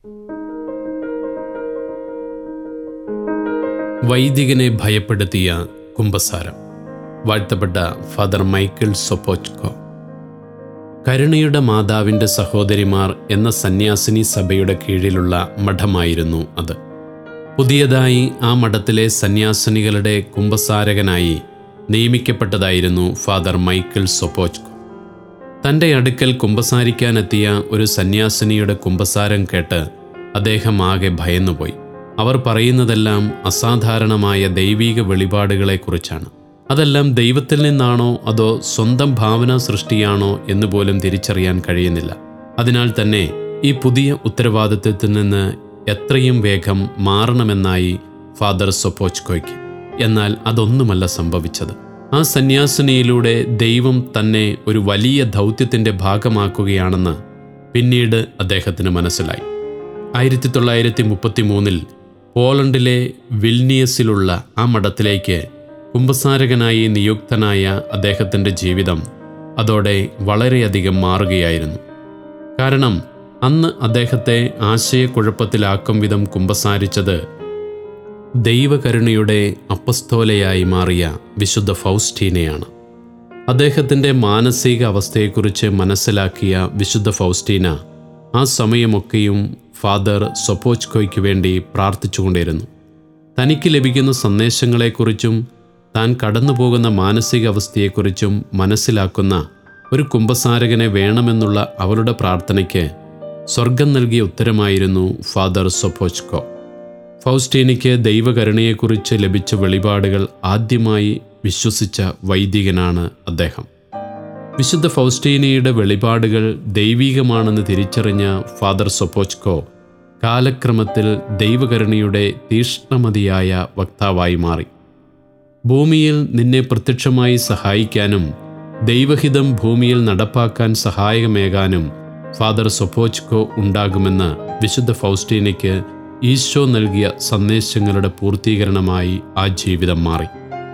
വൈദികനെ ഭയപ്പെടുത്തിയ കുംഭസാരം വാഴ്ത്തപ്പെട്ട father Michael സൊപ്പോച്കോ കരുണയുടെ മാതാവിൻ്റെ സഹോദരിമാർ എന്ന സന്യാസിനി സഭയുടെ കീഴിലുള്ള മഠമായിരുന്നു അത് പുതിയതായി ആ മഠത്തിലെ സന്യാസിനികളുടെ കുംഭസാരകനായി നിയമിക്കപ്പെട്ടതായിരുന്നു ഫാദർ മൈക്കിൾ സൊപ്പോച്കോ തൻ്റെ അടുക്കൽ കുമ്പസാരിക്കാനെത്തിയ ഒരു സന്യാസിനിയുടെ കുമ്പസാരം കേട്ട് അദ്ദേഹം ആകെ ഭയന്നുപോയി അവർ പറയുന്നതെല്ലാം അസാധാരണമായ ദൈവീക വെളിപാടുകളെക്കുറിച്ചാണ് അതെല്ലാം ദൈവത്തിൽ നിന്നാണോ അതോ സ്വന്തം ഭാവന സൃഷ്ടിയാണോ എന്ന് പോലും തിരിച്ചറിയാൻ കഴിയുന്നില്ല അതിനാൽ തന്നെ ഈ പുതിയ ഉത്തരവാദിത്വത്തിൽ നിന്ന് എത്രയും വേഗം മാറണമെന്നായി ഫാദർ സൊപ്പോച്കോയ്ക്ക് എന്നാൽ അതൊന്നുമല്ല സംഭവിച്ചത് ആ സന്യാസിനിയിലൂടെ ദൈവം തന്നെ ഒരു വലിയ ദൗത്യത്തിൻ്റെ ഭാഗമാക്കുകയാണെന്ന് പിന്നീട് അദ്ദേഹത്തിന് മനസ്സിലായി ആയിരത്തി തൊള്ളായിരത്തി മുപ്പത്തി മൂന്നിൽ പോളണ്ടിലെ വിൽനിയസിലുള്ള ആ മഠത്തിലേക്ക് കുംഭസാരകനായി നിയുക്തനായ അദ്ദേഹത്തിൻ്റെ ജീവിതം അതോടെ വളരെയധികം മാറുകയായിരുന്നു കാരണം അന്ന് അദ്ദേഹത്തെ ആശയക്കുഴപ്പത്തിലാക്കും വിധം കുംഭസാരിച്ചത് ദൈവകരുണയുടെ അപ്പസ്തോലയായി മാറിയ വിശുദ്ധ ഫൗസ്റ്റീനയാണ് അദ്ദേഹത്തിൻ്റെ മാനസിക അവസ്ഥയെക്കുറിച്ച് മനസ്സിലാക്കിയ വിശുദ്ധ ഫൗസ്റ്റീന ആ സമയമൊക്കെയും ഫാദർ സൊപ്പോച്കോയ്ക്ക് വേണ്ടി പ്രാർത്ഥിച്ചുകൊണ്ടിരുന്നു തനിക്ക് ലഭിക്കുന്ന സന്ദേശങ്ങളെക്കുറിച്ചും താൻ കടന്നുപോകുന്ന മാനസികാവസ്ഥയെക്കുറിച്ചും മനസ്സിലാക്കുന്ന ഒരു കുംഭസാരകനെ വേണമെന്നുള്ള അവളുടെ പ്രാർത്ഥനയ്ക്ക് സ്വർഗം നൽകിയ ഉത്തരമായിരുന്നു ഫാദർ സൊപ്പോച്കോ ഫൗസ്റ്റീനയ്ക്ക് ദൈവകരുണയെക്കുറിച്ച് ലഭിച്ച വെളിപാടുകൾ ആദ്യമായി വിശ്വസിച്ച വൈദികനാണ് അദ്ദേഹം വിശുദ്ധ ഫൗസ്റ്റീനയുടെ വെളിപാടുകൾ ദൈവീകമാണെന്ന് തിരിച്ചറിഞ്ഞ ഫാദർ സൊപ്പോച്കോ കാലക്രമത്തിൽ ദൈവകരുണയുടെ തീഷ്ണമതിയായ വക്താവായി മാറി ഭൂമിയിൽ നിന്നെ പ്രത്യക്ഷമായി സഹായിക്കാനും ദൈവഹിതം ഭൂമിയിൽ നടപ്പാക്കാൻ സഹായമേകാനും ഫാദർ സൊപ്പോച്കോ ഉണ്ടാകുമെന്ന് വിശുദ്ധ ഫൗസ്റ്റീനയ്ക്ക് ഈശോ നൽകിയ സന്ദേശങ്ങളുടെ പൂർത്തീകരണമായി ആ ജീവിതം മാറി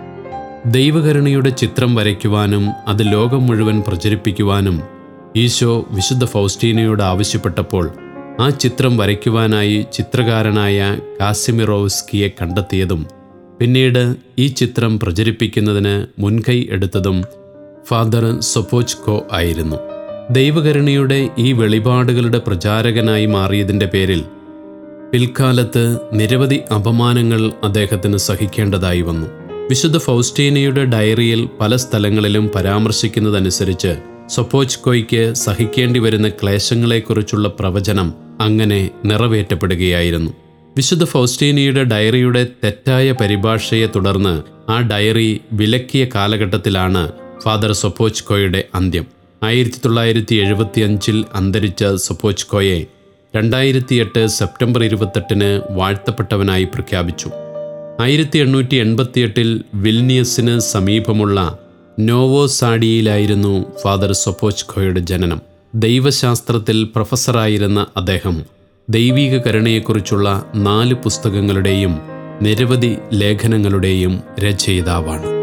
ദൈവകരുണയുടെ ചിത്രം വരയ്ക്കുവാനും അത് ലോകം മുഴുവൻ പ്രചരിപ്പിക്കുവാനും ഈശോ വിശുദ്ധ ഫൗസ്റ്റീനയോട് ആവശ്യപ്പെട്ടപ്പോൾ ആ ചിത്രം വരയ്ക്കുവാനായി ചിത്രകാരനായ കാസിമിറോവ്സ്കിയെ കണ്ടെത്തിയതും പിന്നീട് ഈ ചിത്രം പ്രചരിപ്പിക്കുന്നതിന് മുൻകൈ എടുത്തതും ഫാദർ സൊപ്പോച്കോ ആയിരുന്നു ദൈവകരുണയുടെ ഈ വെളിപാടുകളുടെ പ്രചാരകനായി മാറിയതിൻ്റെ പേരിൽ പിൽക്കാലത്ത് നിരവധി അപമാനങ്ങൾ അദ്ദേഹത്തിന് സഹിക്കേണ്ടതായി വന്നു വിശുദ്ധ ഫൗസ്റ്റീനയുടെ ഡയറിയിൽ പല സ്ഥലങ്ങളിലും പരാമർശിക്കുന്നതനുസരിച്ച് സൊപ്പോച്കോയ്ക്ക് സഹിക്കേണ്ടി വരുന്ന ക്ലേശങ്ങളെക്കുറിച്ചുള്ള പ്രവചനം അങ്ങനെ നിറവേറ്റപ്പെടുകയായിരുന്നു വിശുദ്ധ ഫൗസ്റ്റീനയുടെ ഡയറിയുടെ തെറ്റായ പരിഭാഷയെ തുടർന്ന് ആ ഡയറി വിലക്കിയ കാലഘട്ടത്തിലാണ് ഫാദർ സൊപ്പോച്കോയുടെ അന്ത്യം ആയിരത്തി തൊള്ളായിരത്തി എഴുപത്തിയഞ്ചിൽ അന്തരിച്ച സൊപ്പോച്കോയെ രണ്ടായിരത്തി എട്ട് സെപ്റ്റംബർ ഇരുപത്തെട്ടിന് വാഴ്ത്തപ്പെട്ടവനായി പ്രഖ്യാപിച്ചു ആയിരത്തി എണ്ണൂറ്റി എൺപത്തിയെട്ടിൽ വിൽനിയസിന് സമീപമുള്ള നോവോസാഡിയിലായിരുന്നു ഫാദർ സൊപ്പോച്കോയുടെ ജനനം ദൈവശാസ്ത്രത്തിൽ പ്രൊഫസറായിരുന്ന അദ്ദേഹം ദൈവീക കരുണയെക്കുറിച്ചുള്ള നാല് പുസ്തകങ്ങളുടെയും നിരവധി ലേഖനങ്ങളുടെയും രചയിതാവാണ്